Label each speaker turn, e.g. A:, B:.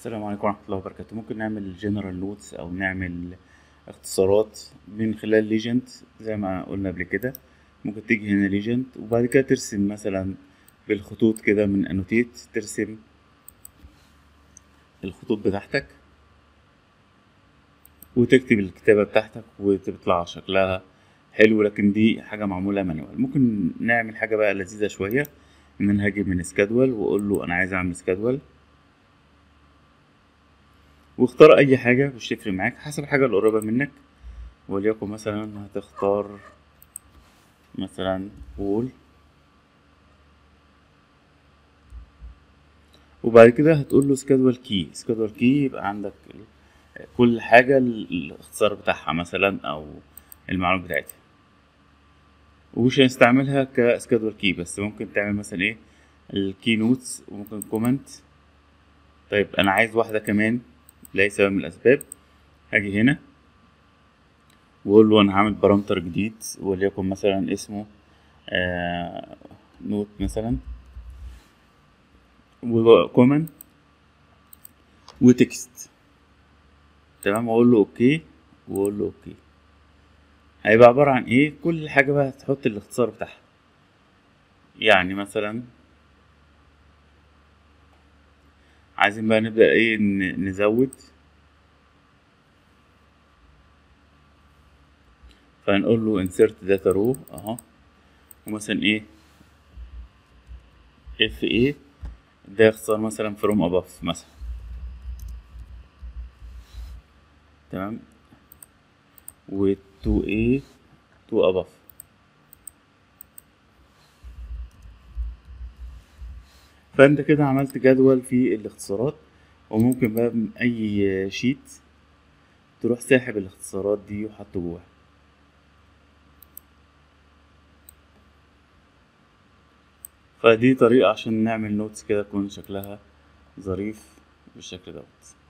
A: السلام عليكم ورحمة الله وبركاته ممكن نعمل جنرال نوتس أو نعمل اختصارات من خلال ليجند زي ما قلنا قبل كده ممكن تيجي هنا ليجند وبعد كده ترسم مثلا بالخطوط كده من انوتيت ترسم الخطوط بتاعتك وتكتب الكتابة بتاعتك وتطلع شكلها حلو لكن دي حاجة معمولة مانوال ممكن نعمل حاجة بقى لذيذة شوية ان انا هاجي من سكادول واقول له انا عايز اعمل سكادول واختار اي حاجة مش تفرق معاك حسب الحاجة القريبة منك وليكن مثلا هتختار مثلا وول وبعد كده هتقول له سكادول كي سكادول كي يبقى عندك كل حاجة الاختصار بتاعها مثلا او المعلومات بتاعتها ومش هنستعملها كسكادول كي بس ممكن تعمل مثلا ايه الكي نوتس وممكن كومنت طيب انا عايز واحدة كمان لأي سبب من الأسباب هاجي هنا وأقول له أنا هعمل بارامتر جديد وليكن مثلا اسمه آه نوت مثلا وكومن وتكست تمام أقول له أوكي وأقول له أوكي هيبقى عبارة عن إيه كل حاجة بقى هتحط الاختصار بتاعها يعني مثلا عايزين بقى نبدأ ايه نزود فهنقول له insert data row اهو ومثلا ايه اف ايه ده يختصر مثلا from above مثلا تمام و to a to above فانت كده عملت جدول في الاختصارات وممكن بقى من اي شيت تروح ساحب الاختصارات دي وحطه جواها فدي طريقة عشان نعمل نوتس كده تكون شكلها ظريف بالشكل دوت